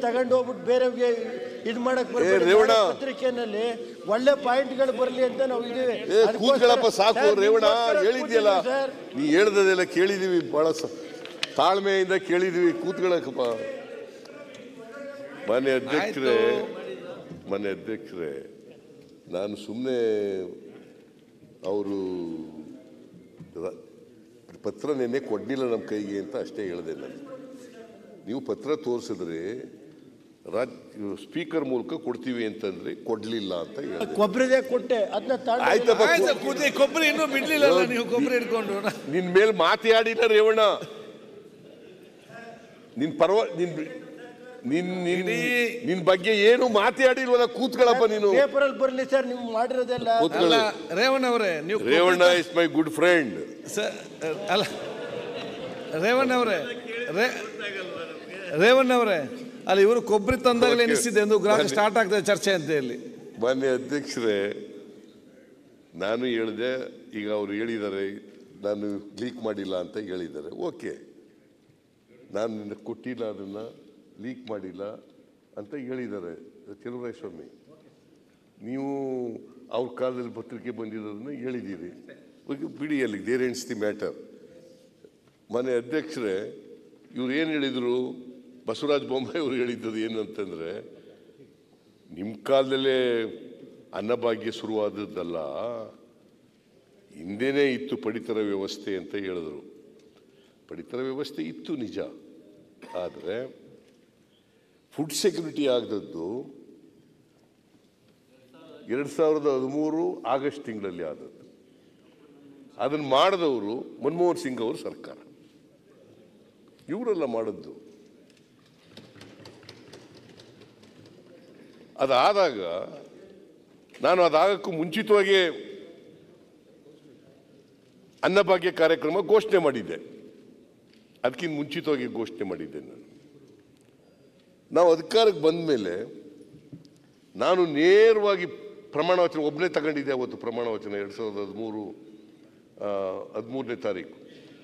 ತಗೊಂಡು ಹೋಗ್ಬಿಟ್ಟು ಬೇರೆಯವ್ರಿಗೆ ಇದು ಮಾಡಕ್ ಬರ್ಬೇಡಿ. ರೇವಣ್ಣ. ನಾಳೆ ಪತ್ರಿಕೆನಲ್ಲಿ ಒಳ್ಳೆ ಪಾಯಿಂಟ್ಗಳು ಬರಲಿ ಅಂತ ನಾವು ಇದೀವಿ ಏ ಅದಕ್ಕೋಸ್ಕರ- ಕೂತ್ಗಳಪ್ಪ ಸಾಕು ಸರ್, ರೇವಣ ನಿಮ್ಗೋಸ್ಕರ ಹೇಳಿದ್ಯಲ್ಲ ಕೂತಿದ್ದೀವಿ ಸರ್. ನೀ ಹೇಳ್ದದೆಲ್ಲ ಕೇಳಿದೀವಿ ಬಹಳ ಸ- ತಾಳ್ಮೆಯಿಂದ ಕೇಳಿದೀವಿ ಕೂತ್ಗಳಕ್ಕಪ್ಪ ಮನೆ ಅಧ್ಯಕ್ಷರೇ ಮನೆ ಅಧ್ಯಕ್ಷರೇ ನಾನು ಸುಮ್ಮನೆ ಅವರು ಪತ್ರ ನೆನ್ನೆ ಕೊಡ್ಲಿಲ್ಲ ನಮ್ಮ ಕೈಗೆ ಅಂತ ಅಷ್ಟೇ ಹೇಳಿದೆ ನಾನು ನೀವು ಪತ್ರ ತೋರಿಸಿದ್ರೆ ರಾಜ್ ಸ್ಪೀಕರ್ ಮೂಲಕ ಕೊಡ್ತೀವಿ ಅಂತಂದ್ರೆ ಕೊಡ್ಲಿಲ್ಲ ಅಂತ ಹೇಳಿದೆ ಕೊಬ್ಬರಿದೆ ಕೊಟ್ಟೆ ಅದನ್ನ ತಾಂಡ ಆಯ್ತಪ್ಪ ಆಯ್ತು ಕೂತಿ ಕೊಬ್ಬರಿ ಇನ್ನೂ ಬಿಡ್ಲಿಲ್ಲ ನೀವು ಕೊಬ್ಬರಿ ಹಿಡ್ಕೊಂಡು ನಿನ್ ಮೇಲೆ ಮಾತಾಡಿಲ್ಲ ರೇವಣ್ಣ ನಿನ್ ಪರ್ವ ನಿನ್ ನಿನ್ ನಿನ್ ಇಡೀ- ನಿನ್ ಬಗ್ಗೆ ಏನು ಮಾತಾಡಿಲ್ವಲ್ಲ ಕೂತ್ಗಳಪ್ಪ ನೀನು ಪೇಪರ್ ಅಲ್ಲಿ ಬರ್ಲಿ ಸರ್ ನೀವು ಮಾಡಿರೋದೆಲ್ಲ ಅಲ್ಲ ಕೂತ್ಕೊಳ್ಳಿ ರೇವಣ್ಣ ಅವರೇ ನೀವು Revanna is my good friend ಸ- ಅಲ್ಲ ರೇವಣ್ಣ ಅವರೇ ರೇ- ರೇವಣ್ಣ ಅವರೇ ಅಲ್ಲ ಇವರು ಕೊಬ್ಬರಿ ತಂದಾಗಲೇ Okay. ಎನಿಸಿದೆ ಎಂದು ಗ್ರಾಹಕ ಬನ್ನಿ. ಸ್ಟಾರ್ಟ್ ಆಗ್ತದೆ ಚರ್ಚೆ ಅಂತ ಹೇಳಿ ಮಾನ್ಯ ಅಧ್ಯಕ್ಷರೇ ನಾನು ಹೇಳಿದೆ ಈಗ ಅವ್ರು ಹೇಳಿದ್ದಾರೆ ನಾನು ಲೀಕ್ ಮಾಡಿಲ್ಲ ಅಂತ ಹೇಳಿದ್ದಾರೆ ಓಕೆ ನಾನು ನಿನ್ನ ಕೊಟ್ಟಿಲ್ಲ ಅದನ್ನ ಲೀಕ್ ಮಾಡಿಲ್ಲ ಅಂತ ಹೇಳಿದ್ದಾರೆ ಸ್ವಾಮಿ ನೀವು ಅವ್ರ ಕಾಲದಲ್ಲಿ ಪತ್ರಿಕೆ ಬಂದಿರೋದನ್ನ ಹೇಳಿದ್ದೀರಿ ಓಕೆ, ಬಿಡಿ ಅಲ್ಲಿ ದೇರ್ ಎಂಡ್ಸ್ ದಿ ಮ್ಯಾಟರ್ ಮನೆ ಅಧ್ಯಕ್ಷರೇ ಇವ್ರು ಏನು ಹೇಳಿದರು ಬಸವರಾಜ ಬೊಮ್ಮಾಯಿ ಅವರು ಹೇಳಿದ್ದದು ಏನು ಅಂತಂದರೆ ನಿಮ್ಮ ಕಾಲದಲ್ಲೇ ಅನ್ನಭಾಗ್ಯ ಶುರುವಾದದ್ದಲ್ಲ ಹಿಂದೆನೇ ಇತ್ತು ಪಡಿತರ ವ್ಯವಸ್ಥೆ ಅಂತ ಹೇಳಿದ್ರು ಪಡಿತರ ವ್ಯವಸ್ಥೆ ಇತ್ತು ನಿಜ ಆದರೆ ಫುಡ್ ಸೆಕ್ಯೂರಿಟಿ ಆಗದದ್ದು ಎರಡು ಸಾವಿರದ ಹದಿಮೂರು ಆಗಸ್ಟ್ ತಿಂಗಳಲ್ಲಿ ಆದದ್ದು ಅದನ್ನು ಮಾಡಿದವರು ಮನಮೋಹನ್ ಸಿಂಗ್ ಅವರು ಸರ್ಕಾರ ಇವರೆಲ್ಲ ಮಾಡಿದ್ದು ಅದಾದಾಗ ನಾನು ಅದಾಗಕ್ಕೂ ಮುಂಚಿತವಾಗಿ ಅನ್ನಭಾಗ್ಯ ಕಾರ್ಯಕ್ರಮ ಘೋಷಣೆ ಮಾಡಿದ್ದೆ ಅದಕ್ಕಿಂತ ಮುಂಚಿತವಾಗಿ ಘೋಷಣೆ ಮಾಡಿದ್ದೆ ನಾನು ನಾವು ಅಧಿಕಾರಕ್ಕೆ ಬಂದ ಮೇಲೆ ನಾನು ನೇರವಾಗಿ ಪ್ರಮಾಣ ವಚನ ಒಬ್ಬನೇ ತಗೊಂಡಿದ್ದೆ ಅವತ್ತು ಪ್ರಮಾಣ ವಚನ ಎರಡು ಸಾವಿರದ ಹದಿಮೂರು ಹದಿಮೂರನೇ ತಾರೀಕು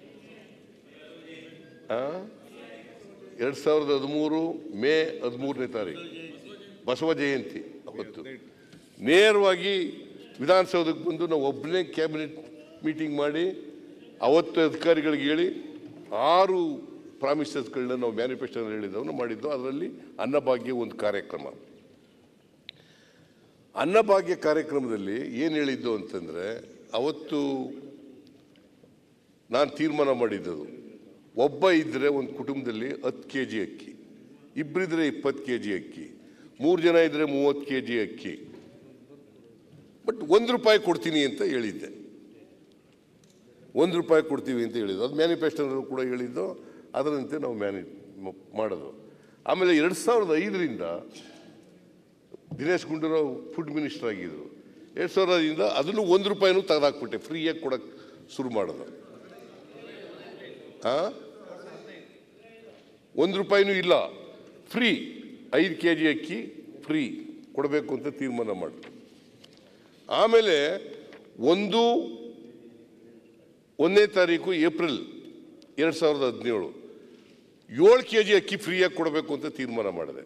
ಎರಡು ಸಾವಿರದ ಹದಿಮೂರು ಮೇ ಹದಿಮೂರನೇ ತಾರೀಕು ಬಸವ ಜಯಂತಿ ಅವತ್ತು ನೇರವಾಗಿ ವಿಧಾನಸೌಧಕ್ಕೆ ಬಂದು ನಾವು ಒಬ್ಬನೇ ಕ್ಯಾಬಿನೆಟ್ ಮೀಟಿಂಗ್ ಮಾಡಿ ಅವತ್ತು ಅಧಿಕಾರಿಗಳಿಗೆ ಹೇಳಿ ಆರು ಪ್ರಾಮಿಸಸ್ಗಳನ್ನ ನಾವು ಮ್ಯಾನಿಫೆಸ್ಟೋನಲ್ಲಿ ಹೇಳಿದ್ದವನ್ನು ಮಾಡಿದ್ದು ಅದರಲ್ಲಿ ಅನ್ನಭಾಗ್ಯ ಒಂದು ಕಾರ್ಯಕ್ರಮ ಅನ್ನಭಾಗ್ಯ ಕಾರ್ಯಕ್ರಮದಲ್ಲಿ ಏನು ಹೇಳಿದ್ದು ಅಂತಂದರೆ ಅವತ್ತು ನಾನು ತೀರ್ಮಾನ ಮಾಡಿದ್ದದು ಒಬ್ಬ ಇದ್ದರೆ ಒಂದು ಕುಟುಂಬದಲ್ಲಿ ಹತ್ತು ಕೆ ಜಿ ಅಕ್ಕಿ ಇಬ್ಬರಿದ್ರೆ ಇಪ್ಪತ್ತು ಕೆ ಜಿ ಅಕ್ಕಿ ಮೂರು ಜನ ಇದ್ದರೆ ಮೂವತ್ತು ಕೆ ಜಿ ಅಕ್ಕಿ ಬಟ್ ಒಂದು ರೂಪಾಯಿ ಕೊಡ್ತೀನಿ ಅಂತ ಹೇಳಿದ್ದೆ ಒಂದು ರೂಪಾಯಿ ಕೊಡ್ತೀವಿ ಅಂತ ಹೇಳಿದ್ದು ಅದು ಮ್ಯಾನಿಫೆಸ್ಟೋನಲ್ಲೂ ಕೂಡ ಹೇಳಿದ್ದು ಅದರಂತೆ ನಾವು ಮ್ಯಾನಿ ಮ- ಮಾಡೋದು ಆಮೇಲೆ ಎರಡು ಸಾವಿರದ ಐದರಿಂದ ದಿನೇಶ್ ಗುಂಡೂರಾವ್ ಫುಡ್ ಮಿನಿಸ್ಟರ್ ಆಗಿದ್ರು ಎರಡು ಸಾವಿರದಿಂದ ಅದನ್ನು ಒಂದು ರೂಪಾಯಿನೂ ತೆಗೆದಾಕ್ಬಿಟ್ಟೆ ಫ್ರೀಯಾಗಿ ಕೊಡಕ್ಕೆ ಶುರು ಮಾಡೋದು ಆ ಒಂದು ರೂಪಾಯಿನೂ ಇಲ್ಲ ಫ್ರೀ ಐದು ಕೆ ಜಿ ಅಕ್ಕಿ ಫ್ರೀ ಕೊಡಬೇಕು ಅಂತ ತೀರ್ಮಾನ ಮಾಡಿ ಆಮೇಲೆ ಒಂದು ಒಂದನೇ ತಾರೀಕು ಏಪ್ರಿಲ್ ಎರಡು ಸಾವಿರದ ಹದಿನೇಳು ಏಳು ಕೆ ಜಿ ಅಕ್ಕಿ ಫ್ರೀಯಾಗಿ ಕೊಡಬೇಕು ಅಂತ ತೀರ್ಮಾನ ಮಾಡಿದೆ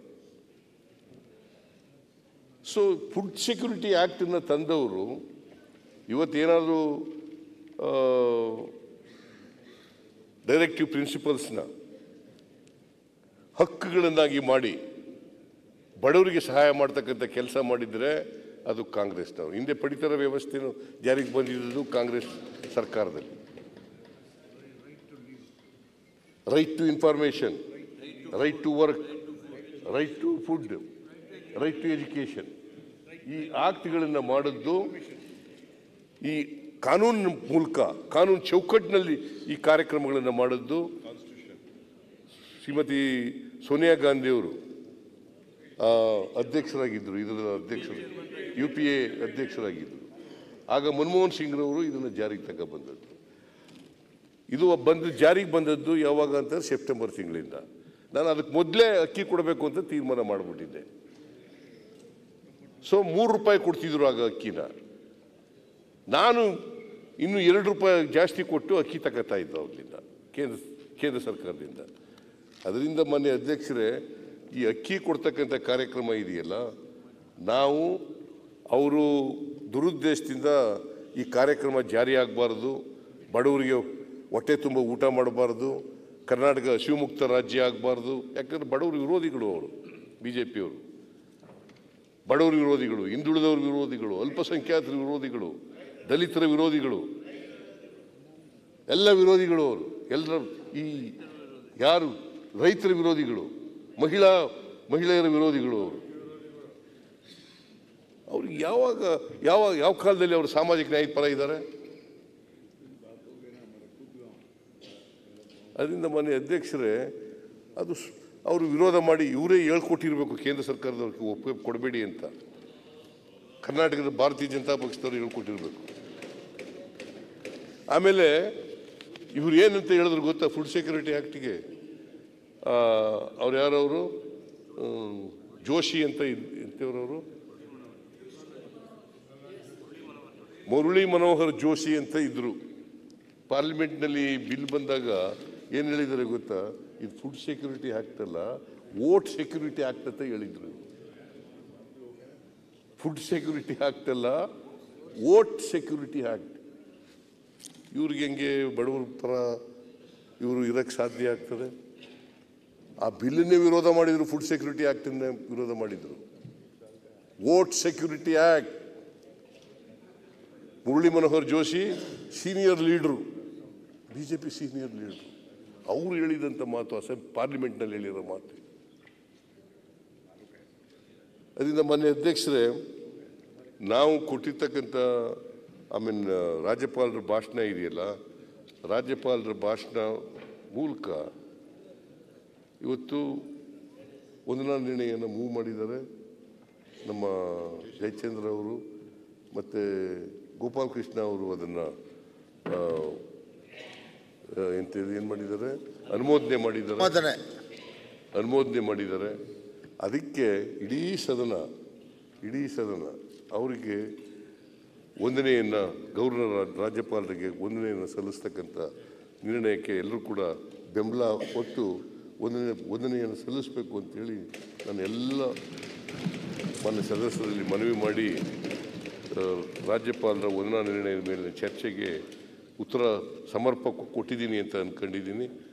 ಸೊ ಫುಡ್ ಸೆಕ್ಯೂರಿಟಿ ಆ್ಯಕ್ಟನ್ನು ತಂದವರು ಇವತ್ತೇನಾದರೂ ಡೈರೆಕ್ಟಿವ್ ಪ್ರಿನ್ಸಿಪಲ್ಸ್ನ ಹಕ್ಕುಗಳನ್ನಾಗಿ ಮಾಡಿ ಬಡವರಿಗೆ ಸಹಾಯ ಮಾಡ್ತಕ್ಕಂಥ ಕೆಲಸ ಮಾಡಿದರೆ ಅದು ಕಾಂಗ್ರೆಸ್ನವರು ಹಿಂದೆ ಪಡಿತರ ವ್ಯವಸ್ಥೆನೂ ಜಾರಿಗೆ ಬಂದಿದ್ದು ಕಾಂಗ್ರೆಸ್ ಸರ್ಕಾರದಲ್ಲಿ right to information right to work right to food right to education ಈ ಆಕ್ಟ್ಗಳನ್ನು ಮಾಡಿದ್ದು ಈ ಕಾನೂನಿನ ಮೂಲಕ ಕಾನೂನು ಚೌಕಟ್ಟಿನಲ್ಲಿ ಈ ಕಾರ್ಯಕ್ರಮಗಳನ್ನು ಮಾಡಿದ್ದು ಶ್ರೀಮತಿ ಸೋನಿಯಾ ಗಾಂಧಿಯವರು ಆ, ಅಧ್ಯಕ್ಷರಾಗಿದ್ದರು ಇದರ ಅಧ್ಯಕ್ಷರು ಯು ಪಿ ಎ ಅಧ್ಯಕ್ಷರಾಗಿದ್ದರು ಆಗ ಮನಮೋಹನ್ ಸಿಂಗ್ರವರು ಇದನ್ನು ಜಾರಿಗೆ ತಗೊಬಂದದ್ದು ಇದು ಬಂದು ಜಾರಿಗೆ ಬಂದದ್ದು ಯಾವಾಗ ಅಂತ ಸೆಪ್ಟೆಂಬರ್ ತಿಂಗಳಿಂದ ನಾನು ಅದಕ್ಕೆ ಮೊದಲೇ ಅಕ್ಕಿ ಕೊಡಬೇಕು ಅಂತ ತೀರ್ಮಾನ ಮಾಡಿಬಿಟ್ಟಿದ್ದೆ ಸೊ ಮೂರು ರೂಪಾಯಿ ಕೊಡ್ತಿದ್ರು ಆಗ ಅಕ್ಕಿನ ನಾನು ಇನ್ನು ಎರಡು ರೂಪಾಯಿ ಜಾಸ್ತಿ ಕೊಟ್ಟು ಅಕ್ಕಿ ತಗೋತಾ ಇದ್ದ ಅವ್ರಿಂದ ಕೇಂದ್ರ ಕೇಂದ್ರ ಸರ್ಕಾರದಿಂದ ಅದರಿಂದ ಮಾನ್ಯ ಅಧ್ಯಕ್ಷರೇ ಈ ಅಕ್ಕಿ ಕೊಡ್ತಕ್ಕಂಥ ಕಾರ್ಯಕ್ರಮ ಇದೆಯಲ್ಲ ನಾವು ಅವರು ದುರುದ್ದೇಶದಿಂದ ಈ ಕಾರ್ಯಕ್ರಮ ಜಾರಿ ಆಗಬಾರ್ದು ಬಡವರಿಗೆ ಹೊಟ್ಟೆ ತುಂಬ ಊಟ ಮಾಡಬಾರ್ದು ಕರ್ನಾಟಕ ಹಸಿವುಮುಕ್ತ ರಾಜ್ಯ ಆಗಬಾರ್ದು ಯಾಕಂದ್ರೆ ಬಡವರು ವಿರೋಧಿಗಳು ಅವರು ಬಿ ಜೆ ಪಿಯವರು ಬಡವರ ವಿರೋಧಿಗಳು ಹಿಂದುಳಿದವರ ವಿರೋಧಿಗಳು ಅಲ್ಪಸಂಖ್ಯಾತರ ವಿರೋಧಿಗಳು ದಲಿತರ ವಿರೋಧಿಗಳು ಎಲ್ಲ ವಿರೋಧಿಗಳು ಅವರು ಎಲ್ಲರ ಈ ಯಾರು ರೈತರ ವಿರೋಧಿಗಳು ಮಹಿಳಾ ಮಹಿಳೆಯರ ವಿರೋಧಿಗಳು ಅವರು ಅವ್ರಿಗೆ ಯಾವಾಗ ಯಾವ ಯಾವ ಕಾಲದಲ್ಲಿ ಅವರು ಸಾಮಾಜಿಕ ನ್ಯಾಯದ ಪರ ಇದ್ದಾರೆ ಅದರಿಂದ ಮನೆ ಅಧ್ಯಕ್ಷರೇ ಅದು ಸ್- ಅವರು ವಿರೋಧ ಮಾಡಿ ಇವರೇ ಹೇಳ್ಕೊಟ್ಟಿರ್ಬೇಕು ಕೇಂದ್ರ ಸರ್ಕಾರದವ್ರಿಗೆ ಒಪ್ಪಿಗೆ ಕೊಡಬೇಡಿ ಅಂತ ಕರ್ನಾಟಕದ ಭಾರತೀಯ ಜನತಾ ಪಕ್ಷದವ್ರು ಹೇಳ್ಕೊಟ್ಟಿರ್ಬೇಕು ಆಮೇಲೆ ಇವ್ರು ಏನಂತ ಹೇಳಿದ್ರು ಗೊತ್ತಾ ಫುಡ್ ಸೆಕ್ಯೂರಿಟಿ ಆ್ಯಕ್ಟಿಗೆ ಅವ್ರು ಯಾರವರು ಜೋಶಿ ಅಂತ ಎಂತವ್ರವರು ಮುರಳಿ ಮನೋಹರ್ ಜೋಶಿ ಅಂತ ಇದ್ರು ಪಾರ್ಲಿಮೆಂಟ್ನಲ್ಲಿ ಬಿಲ್ ಬಂದಾಗ ಏನು ಹೇಳಿದ್ದಾರೆ ಗೊತ್ತಾ ಇದು ಫುಡ್ ಸೆಕ್ಯೂರಿಟಿ ಆ್ಯಕ್ಟ್ ಅಲ್ಲ ವೋಟ್ ಸೆಕ್ಯೂರಿಟಿ ಆ್ಯಕ್ಟ್ ಅಂತ ಹೇಳಿದ್ರು ಫುಡ್ ಸೆಕ್ಯೂರಿಟಿ ಆ್ಯಕ್ಟ್ ಅಲ್ಲ ವೋಟ್ ಸೆಕ್ಯೂರಿಟಿ ಆ್ಯಕ್ಟ್ ಇವ್ರಿಗೆ ಹೆಂಗೆ ಬಡವರ ಪರ ಇವರು ಇರಕ್ಕೆ ಸಾಧ್ಯ ಆಗ್ತದೆ ಆ ಬಿಲ್ಲನ್ನೇ ವಿರೋಧ ಮಾಡಿದ್ರು ಫುಡ್ ಸೆಕ್ಯೂರಿಟಿ ಆ್ಯಕ್ಟನ್ನೇ ವಿರೋಧ ಮಾಡಿದ್ರು vote security act Murali Manohar Joshi senior leaders B J P senior leaders ಅವರು ಹೇಳಿದಂಥ ಮಾತು ಅಸೆಂಬ್ ಪಾರ್ಲಿಮೆಂಟ್ನಲ್ಲಿ ಹೇಳಿರೋ ಮಾತು ಅದರಿಂದ ಮಾನ್ಯ ಅಧ್ಯಕ್ಷರೇ ನಾವು ಕೊಟ್ಟಿರ್ತಕ್ಕಂಥ ಐ ಮೀನ್ ರಾಜ್ಯಪಾಲರ ಭಾಷಣ ಇದೆಯಲ್ಲ ರಾಜ್ಯಪಾಲರ ಭಾಷಣ ಮೂಲಕ ಇವತ್ತು ಒಂದನ ನಿರ್ಣಯನ ಮೂವ್ ಮಾಡಿದ್ದಾರೆ ನಮ್ಮ ಜಯಚಂದ್ರ ಅವರು ಮತ್ತು ಗೋಪಾಲ್ ಕೃಷ್ಣ ಅವರು ಅದನ್ನು ಎಂತ ಏನು ಮಾಡಿದ್ದಾರೆ ಅನುಮೋದನೆ ಮಾಡಿದ್ದಾರೆ ಮೊದಲೇ ಅನುಮೋದನೆ ಮಾಡಿದ್ದಾರೆ ಅದಕ್ಕೆ ಇಡೀ ಸದನ ಇಡೀ ಸದನ ಅವರಿಗೆ ವಂದನೆಯನ್ನು ಗೌರ್ನರ್ ರಾಜ್ಯಪಾಲರಿಗೆ ವಂದನೆಯನ್ನು ಸಲ್ಲಿಸ್ತಕ್ಕಂಥ ನಿರ್ಣಯಕ್ಕೆ ಎಲ್ಲರೂ ಕೂಡ ಬೆಂಬಲ ಕೊಟ್ಟು ವಂದನೆ ವಂದನೆಯನ್ನು ಸಲ್ಲಿಸಬೇಕು ಅಂತೇಳಿ ನಾನು ಎಲ್ಲ ಮಾನ್ಯ ಸದಸ್ಯರಲ್ಲಿ ಮನವಿ ಮಾಡಿ ಆ, ರಾಜ್ಯಪಾಲರ ವಂದನಾ ನಿರ್ಣಯದ ಮೇಲೆ ಚರ್ಚೆಗೆ ಉತ್ತರ ಸಮರ್ಪಕ ಕೊಟ್ಟಿದ್ದೀನಿ ಅಂತ ಅಂದ್ಕೊಂಡಿದ್ದೀನಿ